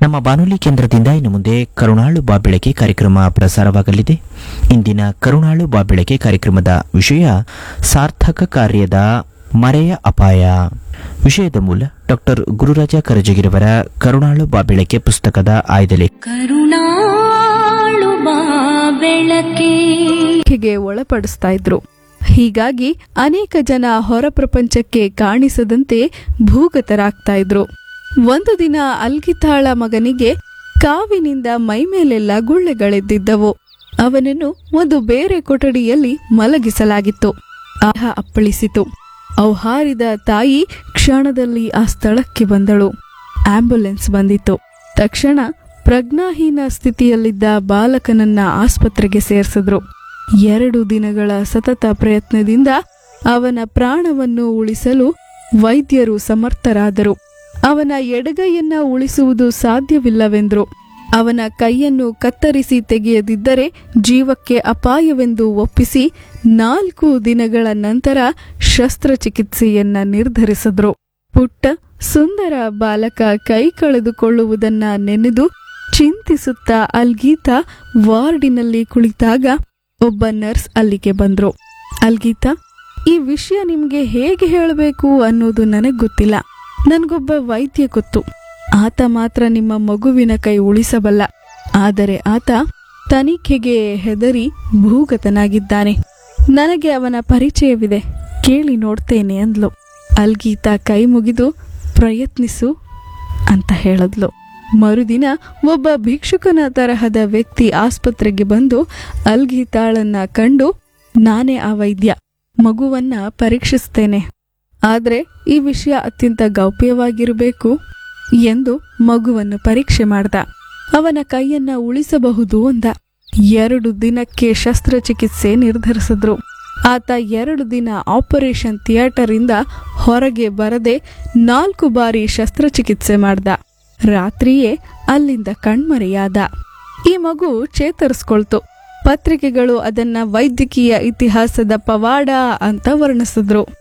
ನಮ್ಮ ಬಾನುಲಿ ಕೇಂದ್ರದಿಂದ ಇನ್ನು ಮುಂದೆ ಕರುಣಾಳು ಬಾಬೆಳಕೆ ಕಾರ್ಯಕ್ರಮ ಪ್ರಸಾರವಾಗಲಿದೆ ಇಂದಿನ ಕರುಣಾಳು ಬಾಬೆಳಕೆ ಕಾರ್ಯಕ್ರಮದ ವಿಷಯ ಸಾರ್ಥಕ ಕಾರ್ಯದ ಮರೆಯ ಅಪಾಯ ವಿಷಯದ ಮೂಲ ಡಾಕ್ಟರ್ ಗುರುರಾಜ ಕರಜಗಿರವರ ಕರುಣಾಳು ಬಾಬೆಳಕೆ ಪುಸ್ತಕದ ಆಯ್ದಲೆ ಕರುಣಾಳು ಬಾ ಬೆಳಕೆ ಗೆ ಒಳಪಡಿಸ್ತಾ ಇದ್ರು ಹೀಗಾಗಿ ಅನೇಕ ಜನ ಹೊರ ಪ್ರಪಂಚಕ್ಕೆ ಕಾಣಿಸದಂತೆ ಭೂಗತರಾಗ್ತಾ ಇದ್ರು ಒಂದು ದಿನ ಅಲ್ಗಿತಾಳ ಮಗನಿಗೆ ಕಾವಿನಿಂದ ಮೈಮೇಲೆಲ್ಲ ಗುಳ್ಳೆಗಳೆದ್ದಿದ್ದವು ಅವನನ್ನು ಒಂದು ಬೇರೆ ಕೊಠಡಿಯಲ್ಲಿ ಮಲಗಿಸಲಾಗಿತ್ತು ಆಹ ಅಪ್ಪಳಿಸಿತು ಅವು ಹಾರಿದ ತಾಯಿ ಕ್ಷಣದಲ್ಲಿ ಆ ಸ್ಥಳಕ್ಕೆ ಬಂದಳು ಆಂಬ್ಯುಲೆನ್ಸ್ ಬಂದಿತ್ತು ತಕ್ಷಣ ಪ್ರಜ್ಞಾಹೀನ ಸ್ಥಿತಿಯಲ್ಲಿದ್ದ ಬಾಲಕನನ್ನ ಆಸ್ಪತ್ರೆಗೆ ಸೇರಿಸಿದ್ರು ಎರಡು ದಿನಗಳ ಸತತ ಪ್ರಯತ್ನದಿಂದ ಅವನ ಪ್ರಾಣವನ್ನು ಉಳಿಸಲು ವೈದ್ಯರು ಸಮರ್ಥರಾದರು ಅವನ ಎಡಗೈಯನ್ನ ಉಳಿಸುವುದು ಸಾಧ್ಯವಿಲ್ಲವೆಂದ್ರು ಅವನ ಕೈಯನ್ನು ಕತ್ತರಿಸಿ ತೆಗೆಯದಿದ್ದರೆ ಜೀವಕ್ಕೆ ಅಪಾಯವೆಂದು ಒಪ್ಪಿಸಿ ನಾಲ್ಕು ದಿನಗಳ ನಂತರ ಶಸ್ತ್ರಚಿಕಿತ್ಸೆಯನ್ನ ನಿರ್ಧರಿಸಿದ್ರು ಪುಟ್ಟ ಸುಂದರ ಬಾಲಕ ಕೈ ಕಳೆದುಕೊಳ್ಳುವುದನ್ನ ನೆನೆದು ಚಿಂತಿಸುತ್ತಾ ಅಲ್ಗೀತಾ ವಾರ್ಡಿನಲ್ಲಿ ಕುಳಿತಾಗ ಒಬ್ಬ ನರ್ಸ್ ಅಲ್ಲಿಗೆ ಬಂದ್ರು ಅಲ್ಗೀತಾ ಈ ವಿಷಯ ನಿಮ್ಗೆ ಹೇಗೆ ಹೇಳಬೇಕು ಅನ್ನೋದು ನನಗ್ ಗೊತ್ತಿಲ್ಲ ನನ್ಗೊಬ್ಬ ವೈದ್ಯ ಗೊತ್ತು ಆತ ಮಾತ್ರ ನಿಮ್ಮ ಮಗುವಿನ ಕೈ ಉಳಿಸಬಲ್ಲ ಆದರೆ ಆತ ತನಿಖೆಗೆ ಹೆದರಿ ಭೂಗತನಾಗಿದ್ದಾನೆ ನನಗೆ ಅವನ ಪರಿಚಯವಿದೆ ಕೇಳಿ ನೋಡ್ತೇನೆ ಅಂದ್ಲು ಅಲ್ಗೀತಾ ಕೈ ಮುಗಿದು ಪ್ರಯತ್ನಿಸು ಅಂತ ಹೇಳಿದ್ಲು ಮರುದಿನ ಒಬ್ಬ ಭಿಕ್ಷುಕನ ತರಹದ ವ್ಯಕ್ತಿ ಆಸ್ಪತ್ರೆಗೆ ಬಂದು ಅಲ್ಗೀತಾಳನ್ನ ಕಂಡು ನಾನೇ ಆ ವೈದ್ಯ ಮಗುವನ್ನ ಪರೀಕ್ಷಿಸ್ತೇನೆ ಆದ್ರೆ ಈ ವಿಷಯ ಅತ್ಯಂತ ಗೌಪ್ಯವಾಗಿರಬೇಕು ಎಂದು ಮಗುವನ್ನು ಪರೀಕ್ಷೆ ಮಾಡ್ದ ಅವನ ಕೈಯನ್ನ ಉಳಿಸಬಹುದು ಅಂದ ಎರಡು ದಿನಕ್ಕೆ ಶಸ್ತ್ರಚಿಕಿತ್ಸೆ ನಿರ್ಧರಿಸಿದ್ರು ಆತ ಎರಡು ದಿನ ಆಪರೇಷನ್ ಥಿಯೇಟರ್ ಇಂದ ಹೊರಗೆ ಬರದೆ ನಾಲ್ಕು ಬಾರಿ ಶಸ್ತ್ರಚಿಕಿತ್ಸೆ ಮಾಡ್ದ ರಾತ್ರಿಯೇ ಅಲ್ಲಿಂದ ಕಣ್ಮರೆಯಾದ ಈ ಮಗು ಚೇತರಿಸ್ಕೊಳ್ತು ಪತ್ರಿಕೆಗಳು ಅದನ್ನ ವೈದ್ಯಕೀಯ ಇತಿಹಾಸದ ಪವಾಡ ಅಂತ ವರ್ಣಿಸಿದ್ರು